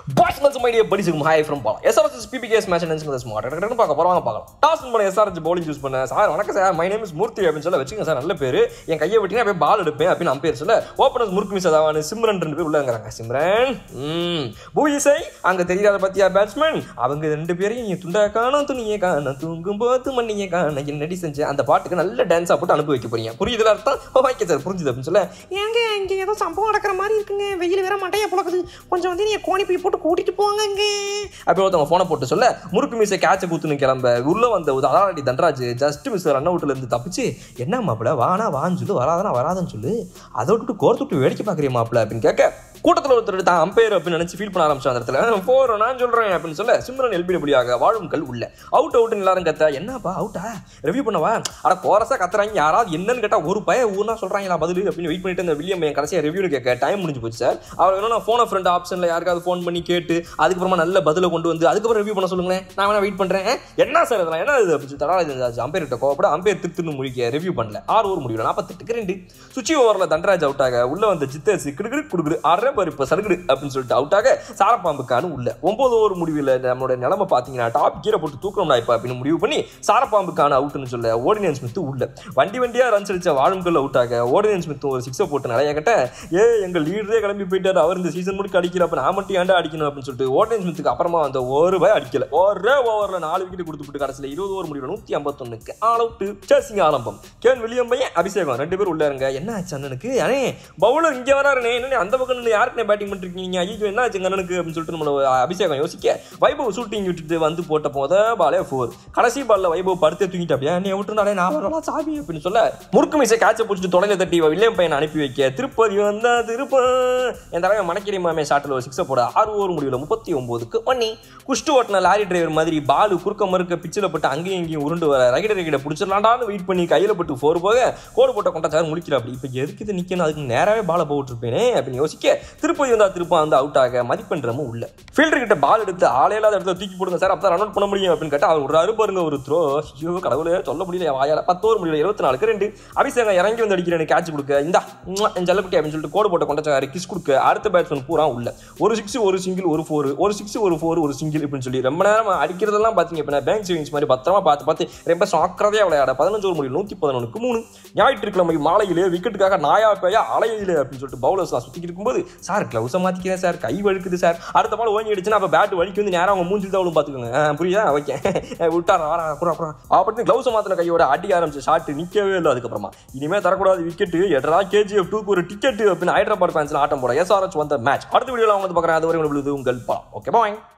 boys மல்ஸ் மைடியா படிச்சுக்கும் hi from Bala SRS PBKS match என்ன ஸ்மார்ட் டக்குனு பார்க்க போறோம் வாங்க பார்க்கலாம் டாஸ் பண்ண எஸ்ஆர்எஸ் பவுலிங் யூஸ் பண்ண சார் வணக்கம் sir my name is Murthy அப்படின்னு சொல்ல வச்சுங்க சார் நல்ல பேர் என் கையை விட்டீங்கன்னா அப்படியே பால் எடுப்பேன் அப்படின்னு அம்பேர் சொல்ல ஓப்பனர்ஸ் முருக்கு மிஸ் அதாவான சிம்ரன் ரெண்டு பேர் உள்ளங்கிறாங்க சிம்ரன் ம் பூயிசை அங்க தெரியாத பத்தியா பேட்ஸ்மேன் அவங்க ரெண்டு பேரையும் நீ துண்டா காணும் துணியை காணும் தூங்கும் போது மண்ணியை காணும் என்னடி செஞ்சு அந்த பாட்டுக்கு நல்ல டான்ஸா போட்டு அனுப்பி வைக்க போறீங்க புரியுதுல அர்த்தம் ஓகே சார் புரிஞ்சுது அப்படின்னு சொல்ல ஏங்க இங்கே ஏதோ சம்பவம் நடக்கிற மாதிரி இருக்குங்க வெயில் வேற மண்டையா புழக்குது கொஞ்சம் வந்து நீங்க கோணி போய் போட்டு கூட்டிட்டு போங்க இங்க அப்படி ஒருத்தவங்க ஃபோனை போட்டு சொல்ல முறுக்கு மீசை கேட்ச குத்துன்னு கிளம்ப உள்ள வந்த ஒரு அதாரடி தண்டராஜ் ஜஸ்ட் மிஸ் ரன் அவுட்ல இருந்து தப்பிச்சு என்ன மாப்பிள வானா வான்னு சொல்லு வராதனா வராதுன்னு சொல்லு அதை விட்டுட்டு கோர்த்து விட்டு வேடிக்கை பார்க்குறிய மாப்பிள அப்படின்னு கேட்க கூட்டத்தில் ஒருத்தர் தான் அம்பையர் அப்படின்னு நினைச்சு ஃபீல் பண்ண ஆரம்பிச்ச அந்த இடத்துல ஃபோர் நான் சொல்றேன் அப்படின்னு சொல்ல சிம்ரன் எல்பிடபிள்யூயாக வாழும் கல் உள்ள அவுட் அவுட்னு எல்லாரும் கத்த என்னப்பா அவுட்டா ரிவ்யூ பண்ணவா அட கோரஸா கத்துறாங்க யாராவது என்னன்னு கேட்டா ஒரு பய ஊர்னா சொல்றாங்களா பதில் அப்படின்னு வெயிட் பண்ணிட்டு இந்த வில்லியம் என் கடைசியா ரிவ்யூ கேட்க டைம் முடிஞ்சு போச்சு சார் அவர் வேணும் நான் ஃபோனை ஃப்ரெண்ட் ஆப்ஷன்ல யாருக்காவது ஃபோன் பண்ணி கேட்டு அதுக்கப்புறமா நல்ல பதில கொண்டு வந்து அதுக்கப்புறம் ரிவ்யூ பண்ண சொல்லுங்களேன் நான் வேணா வெயிட் பண்றேன் என்ன சார் இதெல்லாம் என்ன இது அப்படின்னு தடா இது அம்பேர் கிட்ட கோவப்பட அம்பேர் திருத்துன்னு முடிக்க ரிவ்யூ பண்ணல ஆறு ஓவர் முடியல நாற்பத்தெட்டுக்கு ரெண்டு சுச்சி ஓவரில் தண்டராஜ் அவுட் ஆக உள்ள வந்த சித்தேசி கிடுகிடு குடுகுடு ஆறரை பாரு இப்போ சடுகுடு அப்படின்னு சொல்லிட்டு அவுட் ஆக சாரப்பாம்புக்கானு உள்ள ஒன்பது ஓவர் முடிவில் நம்மளோட நிலைமை பார்த்தீங்கன்னா டாப் கீரை போட்டு தூக்கணும்டா இப்போ அப்படின்னு முடிவு பண்ணி சாரப்பாம்புக்கான அவுட்னு சொல்ல ஓடினியன் ஸ்மித் உள்ள வண்டி வண்டியா ரன்ஸ் அடிச்ச வாழும்கல் அவுட் ஆக ஓடினியன் ஸ்மித் ஒரு சிக்ஸை போட்டு நிறைய கட்ட ஏ எங்க லீடரே கிளம்பி போயிட்டாரு அவர் இந்த சீசன் முடிக்க அடிக்கல அப்ப நான் மட்டும் ஏன்டா அடிக்கணும் அப்படின்னு சொல்லிட்டு ஓடினியன் ஸ்மித்துக்கு அப்புறமா அந்த ஒரு பாய் அடிக்கல ஒரே ஓவர்ல நாலு விக்கெட் கொடுத்துட்டு கடைசியில் இருபது ஓவர் முடிவில் நூத்தி ஐம்பத்தொன்னுக்கு ஆல் அவுட் சேசிங் ஆரம்பம் கேன் வில்லியம் பையன் அபிஷேகம் ரெண்டு பேரும் உள்ள இருங்க என்ன ஆச்சு அண்ணனுக்கு அண்ணே பவுலர் இங்க வராருனே என்ன அந்த பக்கம் நின்னு யாருக்குனே பேட்டிங் பண்ணிருக்கீங்க ஐயோ என்ன ஆச்சு எங்க அண்ணனுக்கு அப்படின்னு சொல்லிட்டு நம்மள அபிஷேகம் யோசிக்க வைபவ் ஷூட்டிங் விட்டுட்டு வந்து போட்ட போத பாலே ஃபோர் கடைசி பால்ல வைபவ் படுத்து தூங்கிட்டு அப்படியே நீ விட்டுனாலே நான் வரலாம் சாமி அப்படின்னு சொல்ல முறுக்கு மீசை கேட்ச பிடிச்சிட்டு தொலைஞ்ச தட்டி வில்லியம் பையனை அனுப்பி வைக்க திருப்பதி வந்தா திருப்பம் என் தலைமை மணக்கிரி மாமே ஷாட்டில் ஒரு சிக்ஸை போட ஆறு ஓவர் முடிவில் முப்பத்தி ஒன்பதுக்கு பண்ணி குஷ்டு ஓட்டின லாரி டிரைவர் மாதிரி பாலு குறுக்க மறுக்க பிச்சில் பட்டு அங்கேயும் இங்கேயும் உருண்டு வர ரகிட ரகிட பிடிச்சிடலாண்டான்னு வெயிட் பண்ணி கையில் பட்டு ஃபோர் போக கோடு போட்ட கொண்டா சார் முடிக்கிற அப்படி இப்போ எதுக்கு இது நிற்கணும் அதுக்கு நேராகவே பாலை போட்டுருப்பேனே அப்படின்னு யோசிக்க திருப்பதி வந்தா திருப்பம் வந்து அவுட் ஆக மதிப்பெண்றமும் உள்ள ஃபீல்டர் கிட்ட பால் எடுத்து ஆளே இல்லாத இடத்துல தூக்கி போடுங்க சார் அப்போ ரன் அவுட் பண்ண முடியும் அப்படின்னு கேட்டால் அவர் ஒரு அறுபாருங்க ஒரு த்ரோ ஐயோ கடவுளே சொல்ல முடியல வாயால பத்து ஓவர் முடியல இருபத்தி நாலுக்கு ரெண்டு அபிஷேகம் இறங்கி வந்து அடிக்கிறேன் கேட்ச் கொடுக்க இந்தா உம்மா, என் ஜல்லக்குட்டி அப்படின்னு சொல்லிட்டு கோடு போட்ட கொண்டச்சாரு கிஸ் கொடுக்க அடுத்த பேட்ஸ்மேன் பூரா உள்ள ஒரு சிக்ஸ் ஒரு சிங்கிள் ஒரு ஃபோர் ஒரு சிக்ஸ் ஒரு ஃபோர் ஒரு சிங்கிள் இப்படின்னு சொல்லி ரொம்ப நேரம் அடிக்கிறதெல்லாம் பார்த்தீங்க இப்போ பேங்க் சேவிங்ஸ் மாதிரி பத்திரமா பார்த்து பார்த்து ரொம்ப சாக்கிரதையா விளையாட பதினஞ்சு ஒரு முடியும் நூற்றி பதினொன்றுக்கு மூணு ஞாயிற்றுக்கிழமை மாலையிலே விக்கெட்டுக்காக நாயா பேயா அலையிலே அப்படின்னு சொல்லிட்டு பவுலர்ஸ்லாம் சுற்றிக்கிட்டு இருக்கும்போது சார் க்ளவுஸை மாற்றிக்கிறேன் சார் கை வழுக்குது சார் அடுத்த பால் ஓங்கி அடிச்சுன்னா அப்போ பேட் வலிக்கு வந்து நேரம் அவங்க மூஞ்சில் தான் பார்த்துக்கோங்க ஆ, புரியுதா ஓகே விட்டாரா வரா குறா குறா அப்படின்னு க்ளவுஸை மாற்றின கையோட அடி ஆரம்பிச்சு ஷாட் நிற்கவே இல்லை அதுக்கப்புறமா இனிமே தரக்கூடாது விக்கெட்டு எட்ரா கேஜிஎஃப் டூக்கு ஒரு டிக்கெட் அப்படின்னு ஹைதராபாத் ஃபேன்ஸ்ல ஆட்டம் போட எஸ்ஆர்எச் வந்த மேட்ச் அடுத்த வீடியோவில் அவங்க வந்து பார்க்குறேன் அது வரை உங்களுக்கு உங்கள் பா ஓகே பாய்